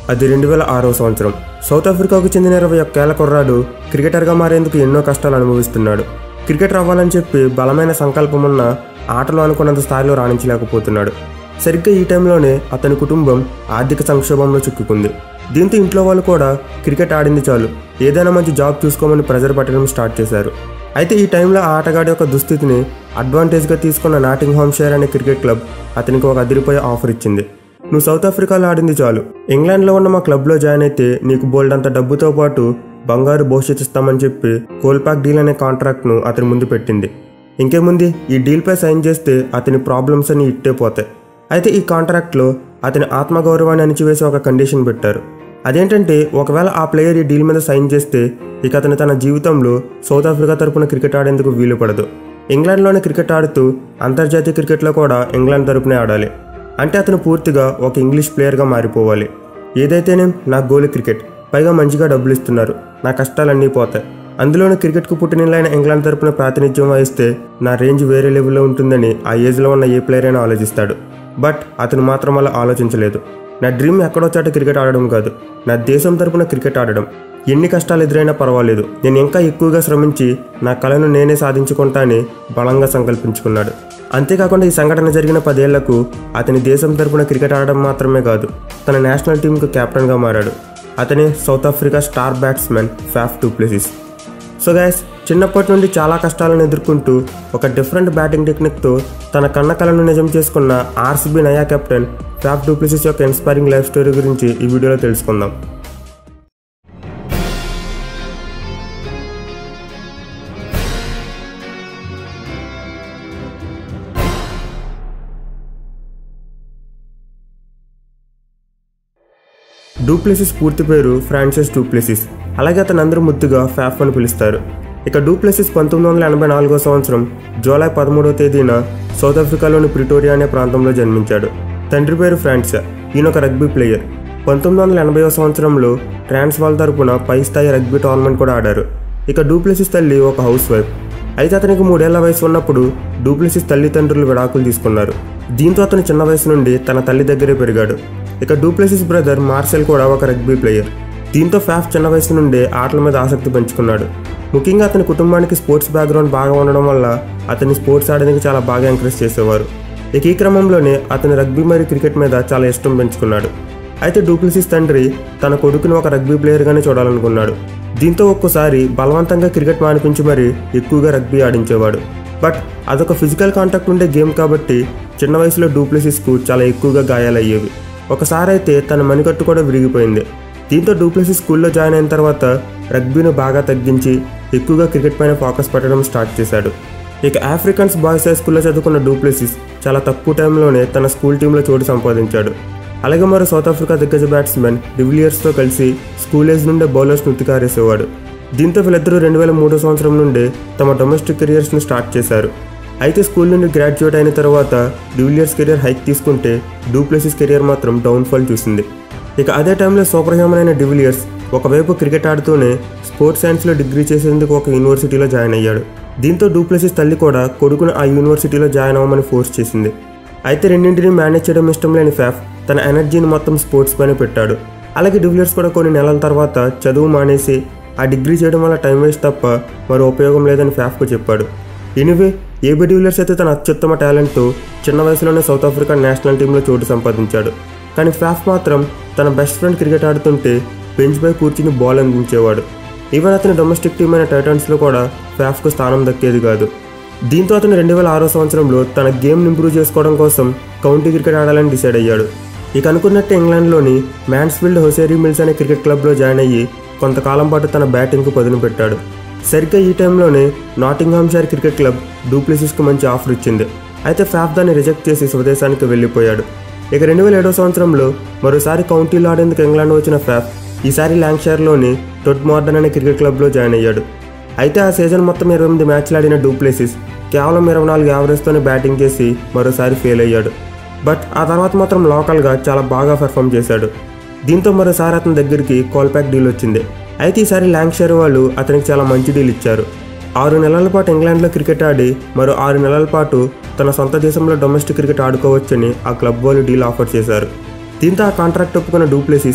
అది రెండు వేల ఆరో సంవత్సరం సౌత్ ఆఫ్రికాకు చెందిన ఇరవై ఒక్కేళ్ల కుర్రాడు క్రికెటర్గా మారేందుకు ఎన్నో కష్టాలు అనుభవిస్తున్నాడు క్రికెటర్ అవ్వాలని చెప్పి బలమైన సంకల్పం ఉన్న ఆటలో అనుకున్నంత స్థాయిలో రాణించలేకపోతున్నాడు సరిగ్గా ఈ టైంలోనే అతని కుటుంబం ఆర్థిక సంక్షోభంలో చిక్కుకుంది దీంతో ఇంట్లో వాళ్ళు కూడా క్రికెట్ ఆడింది చాలు ఏదైనా మంచి జాబ్ చూసుకోమని ప్రెజర్ పెట్టడం స్టార్ట్ చేశారు అయితే ఈ టైంలో ఆ ఆటగాడి యొక్క దుస్థితిని అడ్వాంటేజ్గా తీసుకున్న నాటింగ్ హోమ్షైర్ అనే క్రికెట్ క్లబ్ అతనికి ఒక అదిరిపోయే ఆఫర్ ఇచ్చింది నువ్వు సౌత్ ఆఫ్రికాలో ఆడింది చాలు ఇంగ్లాండ్లో ఉన్న మా క్లబ్లో జాయిన్ అయితే నీకు బోల్డ్ అంత డబ్బుతో పాటు బంగారు భవిష్యత్తు ఇస్తామని చెప్పి కోల్పాక్ డీల్ అనే కాంట్రాక్ట్ను అతని ముందు పెట్టింది ఇంకేముంది ఈ డీల్పై సైన్ చేస్తే అతని ప్రాబ్లమ్స్ అని ఇట్టే పోతాయి అయితే ఈ కాంట్రాక్ట్లో అతని ఆత్మగౌరవాన్ని అణిచివేసి ఒక కండిషన్ పెట్టారు అదేంటంటే ఒకవేళ ఆ ప్లేయర్ ఈ డీల్ మీద సైన్ చేస్తే ఇక అతను తన జీవితంలో సౌత్ ఆఫ్రికా తరపున క్రికెట్ ఆడేందుకు వీలు పడదు ఇంగ్లాండ్లోనే క్రికెట్ ఆడుతూ అంతర్జాతీయ క్రికెట్లో కూడా ఇంగ్లాండ్ తరపునే ఆడాలి అంటే అతను పూర్తిగా ఒక ఇంగ్లీష్ ప్లేయర్గా మారిపోవాలి ఏదైతేనేం నా గోల్ క్రికెట్ పైగా మంచిగా డబ్బులు ఇస్తున్నారు నా కష్టాలన్నీ పోతాయి అందులోనూ క్రికెట్కు పుట్టినిల్లైన ఇంగ్లాండ్ తరపున ప్రాతినిధ్యం వహిస్తే నా రేంజ్ వేరే లెవెల్లో ఉంటుందని ఆ ఏజ్లో ఉన్న ఏ ప్లేయర్ అయినా ఆలోచిస్తాడు బట్ అతను మాత్రం అలా ఆలోచించలేదు నా డ్రీమ్ ఎక్కడో చాట క్రికెట్ ఆడడం కాదు నా దేశం తరపున క్రికెట్ ఆడడం ఎన్ని కష్టాలు ఎదురైనా పర్వాలేదు నేను ఇంకా ఎక్కువగా శ్రమించి నా కళను నేనే సాధించుకుంటా అని బలంగా సంకల్పించుకున్నాడు అంతేకాకుండా ఈ సంఘటన జరిగిన పదేళ్లకు అతని దేశం తరపున క్రికెట్ ఆడడం మాత్రమే కాదు తన నేషనల్ టీంకు కెప్టెన్గా మారాడు అతనే south Africa star batsmen Faf du Plessis so guys చిన్నప్పటి నుండి చాలా కష్టాలను ఎదుర్కొంటూ ఒక డిఫరెంట్ బ్యాటింగ్ టెక్నిక్తో తన కన్న కలను నిజం చేసుకున్న ఆర్సీబీ నయా కెప్టెన్ ఫ్యాఫ్ డూప్లిసిస్ యొక్క ఇన్స్పైరింగ్ లైఫ్ స్టోరీ గురించి ఈ వీడియోలో తెలుసుకుందాం డూప్లెసిస్ పూర్తి పేరు ఫ్రాన్సిస్ డూప్లెసిస్ అలాగే అతను అందరూ ముద్దుగా ఫ్యాఫ్ అని పిలుస్తారు ఇక డూప్లెసిస్ పంతొమ్మిది వందల ఎనభై నాలుగో సంవత్సరం జూలై పదమూడవ తేదీన సౌత్ ఆఫ్రికాలోని ప్రిటోరియా అనే ప్రాంతంలో జన్మించాడు తండ్రి పేరు ఫ్రాన్సా ఈయన ఒక రగ్బీ ప్లేయర్ పంతొమ్మిది వందల ఎనభైవ సంవత్సరంలో ట్రాన్స్వాల్ తరపున పై స్థాయి రగ్బీ టోర్నమెంట్ కూడా ఆడారు ఇక డూప్లెసిస్ తల్లి ఒక హౌస్ వైఫ్ అయితే అతనికి మూడేళ్ల వయసు ఉన్నప్పుడు డూప్లెసిస్ తల్లిదండ్రులు విడాకులు తీసుకున్నారు దీంతో అతను చిన్న వయసు నుండి తన తల్లి దగ్గరే పెరిగాడు ఇక డూప్లెసిస్ బ్రదర్ మార్సెల్ కూడా ఒక రగ్బీ ప్లేయర్ దీంతో ఫ్యాఫ్ చిన్న వయసు నుండే ఆటల మీద ఆసక్తి పెంచుకున్నాడు ముఖ్యంగా అతని కుటుంబానికి స్పోర్ట్స్ బ్యాక్గ్రౌండ్ బాగా ఉండడం వల్ల అతన్ని స్పోర్ట్స్ ఆడడానికి చాలా బాగా ఎంకరేజ్ చేసేవారు ఇక ఈ క్రమంలోనే అతని రగ్బీ మరియు క్రికెట్ మీద చాలా ఇష్టం పెంచుకున్నాడు అయితే డూప్లిసిస్ తండ్రి తన కొడుకుని ఒక రగ్బీ ప్లేయర్గానే చూడాలనుకున్నాడు దీంతో ఒక్కోసారి బలవంతంగా క్రికెట్ మానిపించి మరీ ఎక్కువగా రగ్బీ ఆడించేవాడు బట్ అదొక ఫిజికల్ కాంటాక్ట్ ఉండే గేమ్ కాబట్టి చిన్న వయసులో డూప్లిసిస్కు చాలా ఎక్కువగా గాయాలయ్యేవి ఒకసారి అయితే తన మణికట్టు కూడా విరిగిపోయింది దీంతో డూప్లెసిస్ స్కూల్లో జాయిన్ అయిన తర్వాత రగ్బీను బాగా తగ్గించి ఎక్కువగా క్రికెట్ పైన ఫోకస్ పెట్టడం స్టార్ట్ చేశాడు ఇక ఆఫ్రికన్స్ బాయ్స్ హై స్కూల్లో చదువుకున్న డూప్లెసిస్ చాలా తక్కువ టైంలోనే తన స్కూల్ టీంలో చోటు సంపాదించాడు అలాగే మరో సౌత్ ఆఫ్రికా దిగ్గజ బ్యాట్స్మెన్ డివిలియర్స్తో కలిసి స్కూల్ ఏజ్ నుండే బౌలర్స్ నుతికారేసేవాడు దీంతో వీళ్ళిద్దరూ రెండు వేల మూడో సంవత్సరం నుండే తమ డొమెస్టిక్ కెరియర్స్ను స్టార్ట్ చేశారు అయితే స్కూల్ నుండి గ్రాడ్యుయేట్ అయిన తర్వాత డివిలియర్స్ కెరియర్ హైక్ తీసుకుంటే డూప్లెసిస్ కెరియర్ మాత్రం డౌన్ఫాల్ చూసింది ఇక అదే టైంలో సూపర్ హ్యూమన్ అయిన డివిలియర్స్ ఒకవైపు క్రికెట్ ఆడుతూనే స్పోర్ట్స్ సైన్స్లో డిగ్రీ చేసేందుకు ఒక యూనివర్సిటీలో జాయిన్ అయ్యాడు దీంతో డూప్లెసిస్ తల్లి కూడా కొడుకును ఆ యూనివర్సిటీలో జాయిన్ అవ్వమని ఫోర్స్ చేసింది అయితే రెండింటిని మేనేజ్ చేయడం ఇష్టం లేని ఫ్యాఫ్ తన ఎనర్జీని మొత్తం స్పోర్ట్స్ పైన పెట్టాడు అలాగే డివిలియర్స్ కూడా కొన్ని నెలల తర్వాత చదువు మానేసి ఆ డిగ్రీ చేయడం వల్ల టైం వేస్ట్ తప్ప మరో ఉపయోగం లేదని ఫ్యాఫ్కు చెప్పాడు ఎనివే ఏబీ డివిలియర్స్ అయితే తన అత్యుత్తమ టాలెంట్తో చిన్న వయసులోనే సౌత్ ఆఫ్రికా నేషనల్ టీంలో చోటు సంపాదించాడు కానీ ఫ్యాఫ్ మాత్రం తన బెస్ట్ ఫ్రెండ్ క్రికెట్ ఆడుతుంటే బెంచ్ పై కూర్చుని బాల్ అందించేవాడు ఈవెన్ అతని డొమెస్టిక్ టీం అయిన టైటన్స్లో కూడా ఫ్యాఫ్కు స్థానం దక్కేది కాదు దీంతో అతను రెండు వేల ఆరో సంవత్సరంలో తన గేమ్ని ఇంప్రూవ్ చేసుకోవడం కోసం కౌంటీ క్రికెట్ ఆడాలని డిసైడ్ అయ్యాడు ఇక అనుకున్నట్టు ఇంగ్లాండ్లోని మ్యాన్స్ఫీల్డ్ హొసేరీ మిల్స్ అనే క్రికెట్ క్లబ్లో జాయిన్ అయ్యి కొంతకాలం పాటు తన బ్యాటింగ్కు పదును పెట్టాడు సరిగ్గా ఈ టైంలోనే నాటింగ్హామ్షైర్ క్రికెట్ క్లబ్ డూప్లెసిస్కు మంచి ఆఫర్ ఇచ్చింది అయితే ఫ్యాఫ్ దాన్ని రిజెక్ట్ చేసి స్వదేశానికి వెళ్ళిపోయాడు ఇక రెండు వేల ఏడో సంవత్సరంలో మరోసారి కౌంటీలో ఆడేందుకు ఇంగ్లాండ్ వచ్చిన ఫ్యాఫ్ ఈసారి ల్యాంక్షైర్లోని టొట్ మార్డన్ అనే క్రికెట్ క్లబ్లో జాయిన్ అయ్యాడు అయితే ఆ సీజన్ మొత్తం ఇరవై ఎనిమిది మ్యాచ్లు ఆడిన డూప్లెసిస్ కేవలం ఇరవై నాలుగు యావరేజ్తోనే బ్యాటింగ్ చేసి మరోసారి ఫెయిల్ అయ్యాడు బట్ ఆ తర్వాత మాత్రం లోకల్గా చాలా బాగా పెర్ఫామ్ చేశాడు దీంతో మరోసారి అతని దగ్గరికి కాల్ప్యాక్ డీల్ వచ్చింది అయితే ఈసారి ల్యాంక్షైర్ వాళ్ళు అతనికి చాలా మంచి డీల్ ఇచ్చారు ఆరు నెలల పాటు ఇంగ్లాండ్లో క్రికెట్ ఆడి మరో ఆరు నెలల పాటు తన సొంత దేశంలో డొమెస్టిక్ క్రికెట్ ఆడుకోవచ్చని ఆ క్లబ్ వాళ్ళు డీల్ ఆఫర్ చేశారు దీంతో ఆ కాంట్రాక్ట్ ఒప్పుకున్న డూప్లెసిస్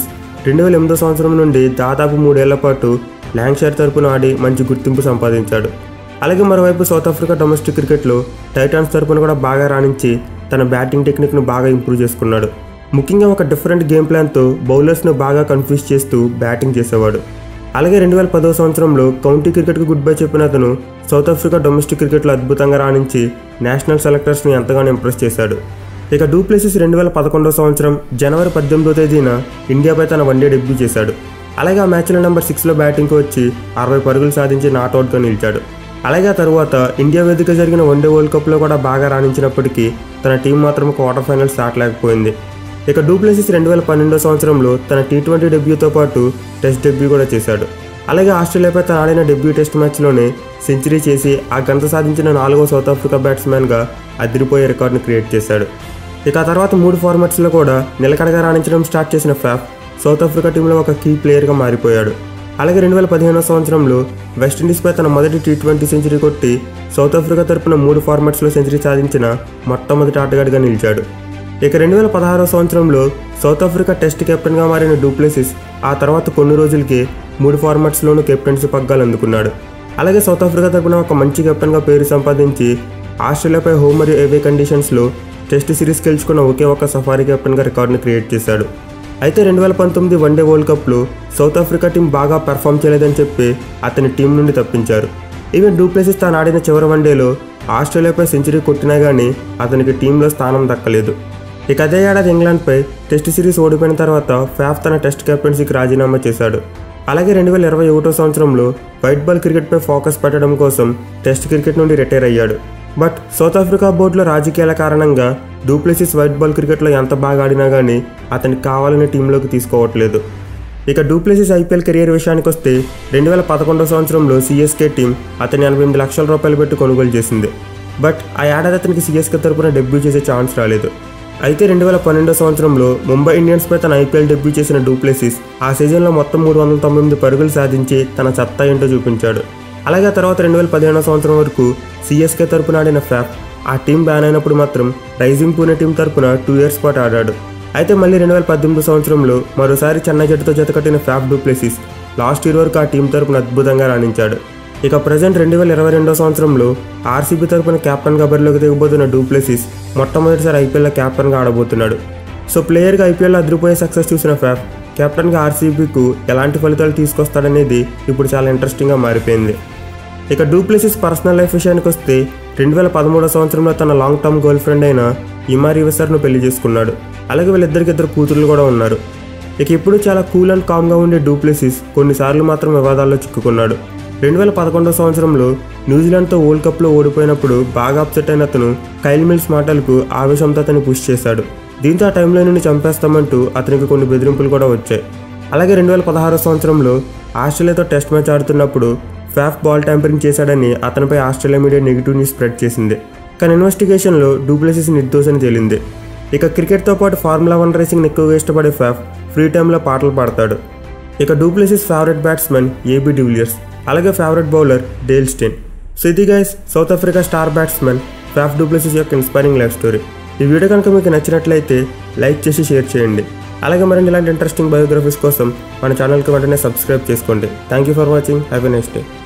రెండు వేల ఎనిమిదో సంవత్సరం నుండి దాదాపు మూడేళ్ల పాటు ల్యాంక్షైర్ తరపున ఆడి మంచి గుర్తింపు సంపాదించాడు అలాగే మరోవైపు సౌత్ ఆఫ్రికా డొమెస్టిక్ క్రికెట్లో టైటాన్స్ తరపున కూడా బాగా రాణించి తన బ్యాటింగ్ టెక్నిక్ను బాగా ఇంప్రూవ్ చేసుకున్నాడు ముఖ్యంగా ఒక డిఫరెంట్ గేమ్ ప్లాన్తో బౌలర్స్ను బాగా కన్ఫ్యూజ్ చేస్తూ బ్యాటింగ్ చేసేవాడు అలాగే రెండు వేల పదో సంవత్సరంలో కౌంటీ క్రికెట్కు గుడ్ బై చెప్పిన అతను సౌత్ ఆఫ్రికా డొమెస్టిక్ క్రికెట్లో అద్భుతంగా రాణించి నేషనల్ సెలెక్టర్స్ని ఎంతగానో ఇంప్రెస్ చేశాడు ఇక డూప్లెసిస్ రెండు వేల పదకొండో సంవత్సరం జనవరి పద్దెనిమిదో తేదీన ఇండియాపై తన వన్డే డెబ్యూ చేశాడు అలాగే ఆ మ్యాచ్లో నెంబర్ సిక్స్లో బ్యాటింగ్కి వచ్చి అరవై పరుగులు సాధించి నాట్అవుట్గా నిలిచాడు అలాగే ఆ తర్వాత ఇండియా వేదిక జరిగిన వన్డే వరల్డ్ కప్లో కూడా బాగా రాణించినప్పటికీ తన టీం మాత్రం క్వార్టర్ ఫైనల్స్ దాటలేకపోయింది ఇక డూప్లెసిస్ రెండు వేల పన్నెండో సంవత్సరంలో తన టీ ట్వంటీ డెబ్యూతో పాటు టెస్ట్ డెబ్యూ కూడా చేశాడు అలాగే ఆస్ట్రేలియాపై తను ఆడిన డెబ్యూ టెస్ట్ మ్యాచ్లోనే సెంచరీ చేసి ఆ గంట సాధించిన నాలుగో సౌత్ ఆఫ్రికా బ్యాట్స్మెన్గా అదిరిపోయే రికార్డును క్రియేట్ చేశాడు ఇక ఆ తర్వాత మూడు ఫార్మాట్స్లో కూడా నిలకడగా రాణించడం స్టార్ట్ చేసిన ఫ్యాఫ్ సౌత్ ఆఫ్రికా టీంలో ఒక కీ ప్లేయర్గా మారిపోయాడు అలాగే రెండు వేల పదిహేనో సంవత్సరంలో వెస్టిండీస్పై తన మొదటి టీ ట్వంటీ సెంచరీ కొట్టి సౌత్ ఆఫ్రికా తరపున మూడు ఫార్మాట్స్లో సెంచరీ సాధించిన మొట్టమొదటి ఆటగాడిగా నిలిచాడు ఇక రెండు వేల పదహారో సంవత్సరంలో సౌత్ ఆఫ్రికా టెస్ట్ కెప్టెన్గా మారిన డూప్లెసిస్ ఆ తర్వాత కొన్ని రోజులకి మూడు ఫార్మాట్స్లోనూ కెప్టెన్సీ పగ్గాలు అందుకున్నాడు అలాగే సౌత్ ఆఫ్రికా తరపున ఒక మంచి కెప్టెన్గా పేరు సంపాదించి ఆస్ట్రేలియాపై హోమ్ మరియు ఏవే కండిషన్స్లో టెస్ట్ సిరీస్ గెలుచుకున్న ఒకే ఒక సఫారీ కెప్టెన్గా రికార్డును క్రియేట్ చేశాడు అయితే రెండు వేల పంతొమ్మిది వన్డే వరల్డ్ కప్లో సౌత్ ఆఫ్రికా టీం బాగా పెర్ఫామ్ చేయలేదని చెప్పి అతని టీం నుండి తప్పించారు ఈవెన్ డూప్లెసిస్ తాను ఆడిన చివరి వన్డేలో ఆస్ట్రేలియాపై సెంచరీ కొట్టినా కానీ అతనికి టీంలో స్థానం దక్కలేదు ఇక అదే ఏడాది ఇంగ్లాండ్పై టెస్ట్ సిరీస్ ఓడిపోయిన తర్వాత ఫ్యాఫ్ తన టెస్ట్ కెప్టెన్సీకి రాజీనామా చేశాడు అలాగే రెండు వేల ఇరవై ఒకటో సంవత్సరంలో వైట్ బాల్ క్రికెట్పై ఫోకస్ పెట్టడం కోసం టెస్ట్ క్రికెట్ నుండి రిటైర్ అయ్యాడు బట్ సౌత్ ఆఫ్రికా బోర్డులో రాజకీయాల కారణంగా డూప్లెసిస్ వైట్ బాల్ క్రికెట్లో ఎంత బాగా ఆడినా కానీ అతనికి కావాలని టీంలోకి తీసుకోవట్లేదు ఇక డూప్లెసిస్ ఐపీఎల్ కెరియర్ విషయానికి వస్తే రెండు వేల పదకొండో సంవత్సరంలో సిఎస్కే టీం అతని ఎనభై ఎనిమిది లక్షల రూపాయలు పెట్టి కొనుగోలు చేసింది బట్ ఆ ఏడాది అతనికి సిఎస్కే తరపున డెబ్యూ చేసే ఛాన్స్ రాలేదు అయితే రెండు వేల పన్నెండో సంవత్సరంలో ముంబై ఇండియన్స్పై తన ఐపీఎల్ డెబ్యూ చేసిన డూప్లెసిస్ ఆ సీజన్లో మొత్తం మూడు వందల తొంభై ఎనిమిది పరుగులు సాధించి తన సత్తా ఏంటో చూపించాడు అలాగే ఆ తర్వాత రెండు వేల పదిహేనో సంవత్సరం వరకు సిఎస్కే తరపున ఆడిన ఫ్యాప్ ఆ టీం బ్యాన్ అయినప్పుడు మాత్రం రైజింగ్ పూణే టీం తరపున టూ ఇయర్స్ పాటు ఆడాడు అయితే మళ్ళీ రెండు వేల పద్దెనిమిది సంవత్సరంలో మరోసారి చెన్నై జట్టుతో జతకట్టిన ఫ్యాఫ్ డూప్లెసిస్ లాస్ట్ ఇయర్ వరకు ఆ టీం తరపున అద్భుతంగా రాణించాడు ఇక ప్రజెంట్ రెండు వేల ఇరవై రెండో సంవత్సరంలో ఆర్సీబీ తరపున కెప్టెన్గా బరిలోకి దిగబోతున్న డూప్లెసిస్ మొట్టమొదటిసారి ఐపీఎల్లో కెప్టెన్గా ఆడబోతున్నాడు సో ప్లేయర్గా ఐపీఎల్లో అదిరిపోయే సక్సెస్ చూసిన ఫ్యాఫ్ కెప్టెన్గా ఆర్సీబీకు ఎలాంటి ఫలితాలు తీసుకొస్తాడనేది ఇప్పుడు చాలా ఇంట్రెస్టింగ్గా మారిపోయింది ఇక డూప్లెసిస్ పర్సనల్ లైఫ్ విషయానికి వస్తే రెండు వేల పదమూడో సంవత్సరంలో తన లాంగ్ టర్మ్ గర్ల్ ఫ్రెండ్ అయిన ఇమారి విసర్ను పెళ్లి చేసుకున్నాడు అలాగే వీళ్ళిద్దరికి ఇద్దరు కూతుర్లు కూడా ఉన్నారు ఇక ఇప్పుడు చాలా కూల్ అండ్ కామ్గా ఉండే డూప్లెసిస్ కొన్నిసార్లు మాత్రం వివాదాల్లో చిక్కుకున్నాడు రెండు వేల పదకొండో సంవత్సరంలో న్యూజిలాండ్తో వరల్డ్ కప్లో ఓడిపోయినప్పుడు బాగా అప్సెట్ అయిన అతను కైల్ మిల్స్ మాటలకు ఆవేశంతో అతన్ని పుష్ చేశాడు దీంతో ఆ టైంలో నుండి చంపేస్తామంటూ అతనికి కొన్ని బెదిరింపులు కూడా వచ్చాయి అలాగే రెండు వేల పదహారో సంవత్సరంలో ఆస్ట్రేలియాతో టెస్ట్ మ్యాచ్ ఆడుతున్నప్పుడు ఫ్యాఫ్ బాల్ ట్యాంపరింగ్ చేశాడని అతనిపై Australia media negative news spread చేసింది కానీ ఇన్వెస్టిగేషన్లో డూప్లెసిస్ నిర్దోషని తేలింది ఇక క్రికెట్తో పాటు ఫార్ములా వన్ రేసింగ్ని ఎక్కువగా ఇష్టపడే ఫ్యాఫ్ ఫ్రీ టైంలో పాటలు పాడతాడు ఇక du Plessis favourite batsmen AB de Villiers అలాగే favourite bowler Dale Steyn so ఇది guys south Africa star batsmen Faf du Plessis యొక్క ఇన్స్పైరింగ్ లైఫ్ స్టోరీ ఈ వీడియో కనుక మీకు నచ్చినట్లయితే లైక్ చేసి షేర్ చేయండి అలాగే మరిన్ని ఇలాంటి ఇంట్రెస్టింగ్ బయోగ్రఫీస్ కోసం మన ఛానల్కి వెంటనే సబ్స్క్రైబ్ చేసుకోండి thank you for watching have a next day